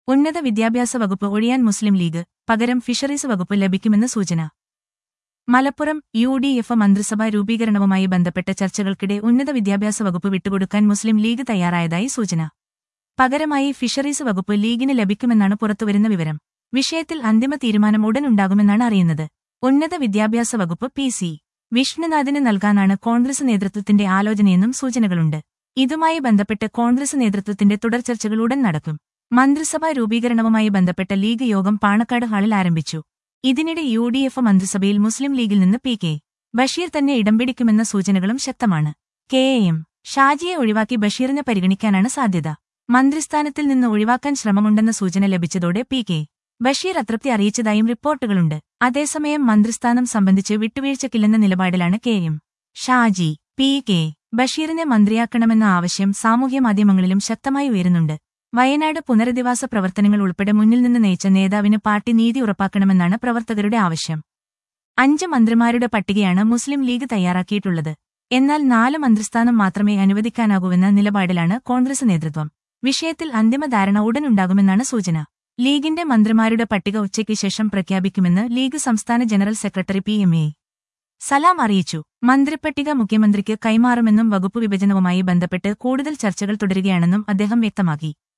ഉന്നത വിദ്യാഭ്യാസ വകുപ്പ് ഒഴിയാൻ മുസ്ലിം ലീഗ് പകരം ഫിഷറീസ് വകുപ്പ് ലഭിക്കുമെന്ന് സൂചന മലപ്പുറം യു ഡി എഫ് മന്ത്രിസഭാ രൂപീകരണവുമായി ബന്ധപ്പെട്ട ചർച്ചകൾക്കിടെ ഉന്നത വിദ്യാഭ്യാസ വകുപ്പ് വിട്ടുകൊടുക്കാൻ മുസ്ലിം ലീഗ് തയ്യാറായതായി സൂചന പകരമായി ഫിഷറീസ് വകുപ്പ് ലീഗിന് ലഭിക്കുമെന്നാണ് പുറത്തുവരുന്ന വിവരം വിഷയത്തിൽ അന്തിമ തീരുമാനം ഉടൻ ഉണ്ടാകുമെന്നാണ് അറിയുന്നത് ഉന്നത വിദ്യാഭ്യാസ വകുപ്പ് പി സി വിഷ്ണുനാഥിന് നൽകാനാണ് കോൺഗ്രസ് നേതൃത്വത്തിന്റെ ആലോചനയെന്നും സൂചനകളുണ്ട് ഇതുമായി ബന്ധപ്പെട്ട് കോൺഗ്രസ് നേതൃത്വത്തിന്റെ തുടർ ചർച്ചകൾ ഉടൻ നടക്കും മന്ത്രിസഭാ രൂപീകരണവുമായി ബന്ധപ്പെട്ട ലീഗ് യോഗം പാണക്കാട് ഹാളിൽ ആരംഭിച്ചു ഇതിനിടെ യു ഡി എഫ് മന്ത്രിസഭയിൽ മുസ്ലിം ലീഗിൽ നിന്ന് പി കെ ബഷീർ തന്നെ ഇടം പിടിക്കുമെന്ന സൂചനകളും ശക്തമാണ് കെ എം ഷാജിയെ ഒഴിവാക്കി ബഷീറിനെ പരിഗണിക്കാനാണ് സാധ്യത മന്ത്രിസ്ഥാനത്തിൽ നിന്ന് ഒഴിവാക്കാൻ ശ്രമമുണ്ടെന്ന സൂചന ലഭിച്ചതോടെ പി കെ ബഷീർ അതൃപ്തി അറിയിച്ചതായും റിപ്പോർട്ടുകളുണ്ട് അതേസമയം മന്ത്രിസ്ഥാനം സംബന്ധിച്ച് വിട്ടുവീഴ്ചക്കില്ലെന്ന നിലപാടിലാണ് K M Shaji P K ബഷീറിനെ മന്ത്രിയാക്കണമെന്ന ആവശ്യം സാമൂഹ്യമാധ്യമങ്ങളിലും ശക്തമായി ഉയരുന്നുണ്ട് വയനാട് പുനരധിവാസ പ്രവർത്തനങ്ങൾ ഉൾപ്പെടെ മുന്നിൽ നിന്ന് നയിച്ച നേതാവിന് പാർട്ടി നീതി ഉറപ്പാക്കണമെന്നാണ് പ്രവർത്തകരുടെ ആവശ്യം അഞ്ച് മന്ത്രിമാരുടെ പട്ടികയാണ് മുസ്ലിം ലീഗ് തയ്യാറാക്കിയിട്ടുള്ളത് എന്നാൽ നാല് മന്ത്രിസ്ഥാനം മാത്രമേ അനുവദിക്കാനാകൂവെന്ന നിലപാടിലാണ് കോൺഗ്രസ് നേതൃത്വം വിഷയത്തിൽ അന്തിമ ധാരണ ഉടനുണ്ടാകുമെന്നാണ് സൂചന ലീഗിന്റെ മന്ത്രിമാരുടെ പട്ടിക ഉച്ചയ്ക്ക് ശേഷം പ്രഖ്യാപിക്കുമെന്ന് ലീഗ് സംസ്ഥാന general secretary P M A Salam അറിയിച്ചു മന്ത്രിപ്പട്ടിക മുഖ്യമന്ത്രിക്ക് കൈമാറുമെന്നും വകുപ്പ് വിഭജനവുമായി ബന്ധപ്പെട്ട് കൂടുതൽ ചർച്ചകൾ തുടരുകയാണെന്നും അദ്ദേഹം വ്യക്തമാക്കി